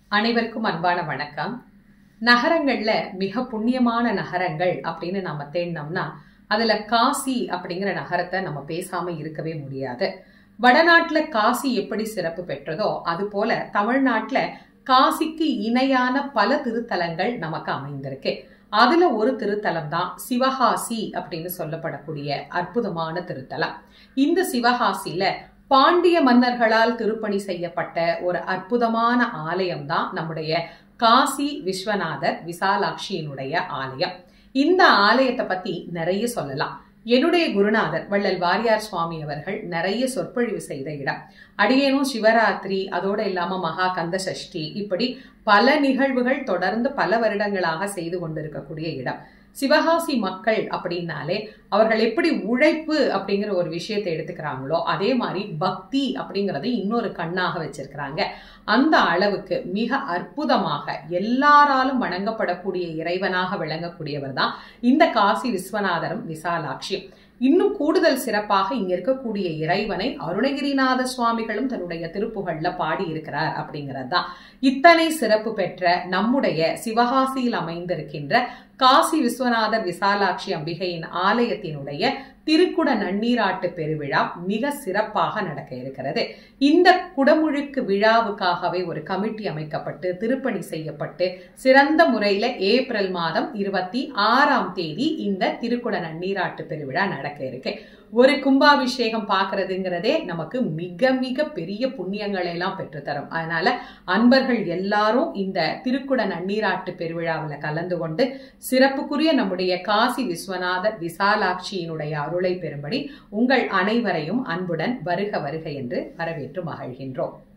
அனைவருக்கும் அன்பான வணக்கம் நகரங்கள்ல மிக புண்ணியமான நகரங்கள் அப்படின்னு நம்ம தேடினோம்னா அதுல காசி அப்படிங்கிற நகரத்தை நம்ம பேசாம இருக்கவே முடியாது வடநாட்டுல காசி எப்படி சிறப்பு பெற்றதோ அது போல தமிழ்நாட்டுல காசிக்கு இணையான பல திருத்தலங்கள் நமக்கு அமைந்திருக்கு அதுல ஒரு திருத்தலம் தான் சிவகாசி அப்படின்னு சொல்லப்படக்கூடிய அற்புதமான திருத்தலம் இந்த சிவகாசியில பாண்டிய மன்னர்களால் திருப்பணி செய்யப்பட்ட ஒரு அற்புதமான ஆலயம் தான் நம்முடைய காசி விஸ்வநாதர் விசாலாட்சியினுடைய ஆலயம் இந்த ஆலயத்தை பத்தி நிறைய சொல்லலாம் என்னுடைய குருநாதர் வள்ளல் வாரியார் சுவாமி அவர்கள் நிறைய சொற்பொழிவு செய்த இடம் அடியேனும் சிவராத்திரி அதோட இல்லாம மகா கந்த சஷ்டி இப்படி பல நிகழ்வுகள் தொடர்ந்து பல வருடங்களாக செய்து கொண்டிருக்கக்கூடிய இடம் சிவகாசி மக்கள் அப்படின்னாலே அவர்கள் எப்படி உழைப்பு அப்படிங்கிற ஒரு விஷயத்தை எடுத்துக்கிறாங்களோ அதே மாதிரி பக்தி அப்படிங்கறத இன்னொரு கண்ணாக வச்சிருக்கிறாங்க அந்த அளவுக்கு மிக அற்புதமாக எல்லாராலும் வணங்கப்படக்கூடிய இறைவனாக விளங்கக்கூடியவர் தான் இந்த காசி விஸ்வநாதரும் விசாலாட்சியும் இன்னும் கூடுதல் சிறப்பாக இங்க இருக்கக்கூடிய இறைவனை அருணகிரிநாத சுவாமிகளும் தன்னுடைய திருப்புகள்ல பாடி இருக்கிறார் அப்படிங்கிறது தான் இத்தனை சிறப்பு பெற்ற நம்முடைய சிவகாசியில் அமைந்திருக்கின்ற காசி விஸ்வநாதர் விசாலாட்சி அம்பிகையின் ஆலயத்தினுடைய திருக்குட நன்னீராட்டு பெருவிழா மிக சிறப்பாக நடக்க இருக்கிறது இந்த குடமுழுக்கு விழாவுக்காகவே ஒரு கமிட்டி அமைக்கப்பட்டு திருப்பணி செய்யப்பட்டு சிறந்த முறையில ஏப்ரல் மாதம் இருபத்தி ஆறாம் தேதி இந்த திருக்குட நன்னீராட்டு பெருவிழா நடக்க இருக்கு ஒரு கும்பாபிஷேகம் பார்க்கறதுங்கிறதே நமக்கு மிக மிக பெரிய புண்ணியங்களை எல்லாம் பெற்றுத்தரும் அதனால அன்பர்கள் எல்லாரும் இந்த திருக்குட நன்னீராட்டு பெருவிழாவில் கலந்து கொண்டு சிறப்புக்குரிய நம்முடைய காசி விஸ்வநாதர் விசாலாட்சியினுடைய அருளை பெறும்படி உங்கள் அனைவரையும் அன்புடன் வருக வருக என்று வரவேற்று மகிழ்கின்றோம்